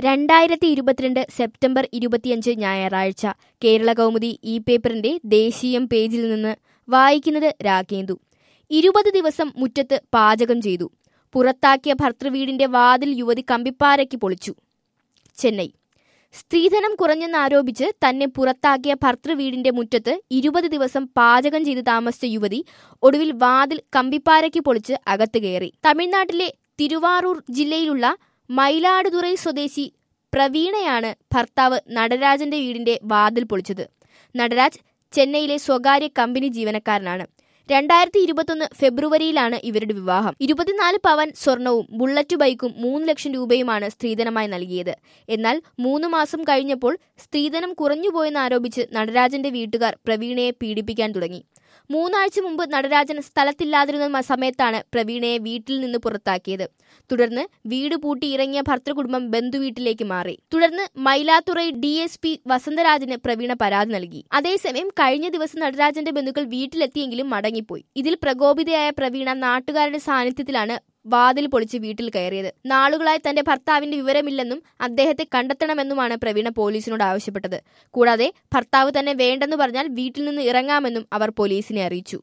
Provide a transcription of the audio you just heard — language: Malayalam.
രണ്ടായിരത്തി ഇരുപത്തിരണ്ട് സെപ്റ്റംബർ ഇരുപത്തിയഞ്ച് ഞായറാഴ്ച കേരള കൗമുദി ഈ പേപ്പറിന്റെ ദേശീയം പേജിൽ നിന്ന് വായിക്കുന്നത് രാഗേന്ദു ഇരുപത് ദിവസം മുറ്റത്ത് പാചകം ചെയ്തു പുറത്താക്കിയ ഭർത്തൃവീടിന്റെ വാതിൽ യുവതി കമ്പിപ്പാരയ്ക്ക് പൊളിച്ചു ചെന്നൈ സ്ത്രീധനം കുറഞ്ഞെന്നാരോപിച്ച് തന്നെ പുറത്താക്കിയ ഭർത്തൃവീടിന്റെ മുറ്റത്ത് ഇരുപത് ദിവസം പാചകം ചെയ്ത് താമസിച്ച യുവതി ഒടുവിൽ വാതിൽ കമ്പിപ്പാരയ്ക്ക് പൊളിച്ച് അകത്ത് കയറി തമിഴ്നാട്ടിലെ തിരുവാറൂർ ജില്ലയിലുള്ള മയിലാടുതുറൈ സ്വദേശി പ്രവീണയാണ് ഭർത്താവ് നടരാജന്റെ വീടിന്റെ വാതിൽ പൊളിച്ചത് നടരാജ് ചെന്നൈയിലെ സ്വകാര്യ കമ്പനി ജീവനക്കാരനാണ് രണ്ടായിരത്തി ഇരുപത്തൊന്ന് ഫെബ്രുവരിയിലാണ് ഇവരുടെ വിവാഹം ഇരുപത്തിനാല് പവൻ സ്വർണവും ബുള്ളറ്റ് ബൈക്കും മൂന്ന് ലക്ഷം രൂപയുമാണ് സ്ത്രീധനമായി നൽകിയത് എന്നാൽ മൂന്ന് മാസം കഴിഞ്ഞപ്പോൾ സ്ത്രീധനം കുറഞ്ഞുപോയെന്നാരോപിച്ച് നടരാജന്റെ വീട്ടുകാർ പ്രവീണയെ പീഡിപ്പിക്കാൻ തുടങ്ങി മൂന്നാഴ്ച മുമ്പ് നടരാജൻ സ്ഥലത്തില്ലാതിരുന്ന സമയത്താണ് പ്രവീണയെ വീട്ടിൽ നിന്ന് പുറത്താക്കിയത് തുടർന്ന് വീട് പൂട്ടി ഇറങ്ങിയ ഭർത്തൃകുടുംബം ബന്ധുവീട്ടിലേക്ക് മാറി തുടർന്ന് മൈലാത്തുറൈ ഡി എസ് പി വസന്തരാജന് പ്രവീണ പരാതി നൽകി അതേസമയം കഴിഞ്ഞ ദിവസം നടരാജന്റെ ബന്ധുക്കൾ വീട്ടിലെത്തിയെങ്കിലും മടങ്ങിപ്പോയി ഇതിൽ പ്രകോപിതയായ പ്രവീണ നാട്ടുകാരുടെ സാന്നിധ്യത്തിലാണ് വാതിൽ പൊളിച്ച് വീട്ടിൽ കയറിയത് നാളുകളായി തന്റെ ഭർത്താവിന്റെ വിവരമില്ലെന്നും അദ്ദേഹത്തെ കണ്ടെത്തണമെന്നുമാണ് പ്രവീണ പോലീസിനോട് ആവശ്യപ്പെട്ടത് കൂടാതെ ഭർത്താവ് തന്നെ വേണ്ടെന്ന് പറഞ്ഞാൽ വീട്ടിൽ നിന്ന് ഇറങ്ങാമെന്നും അവർ പോലീസിനെ അറിയിച്ചു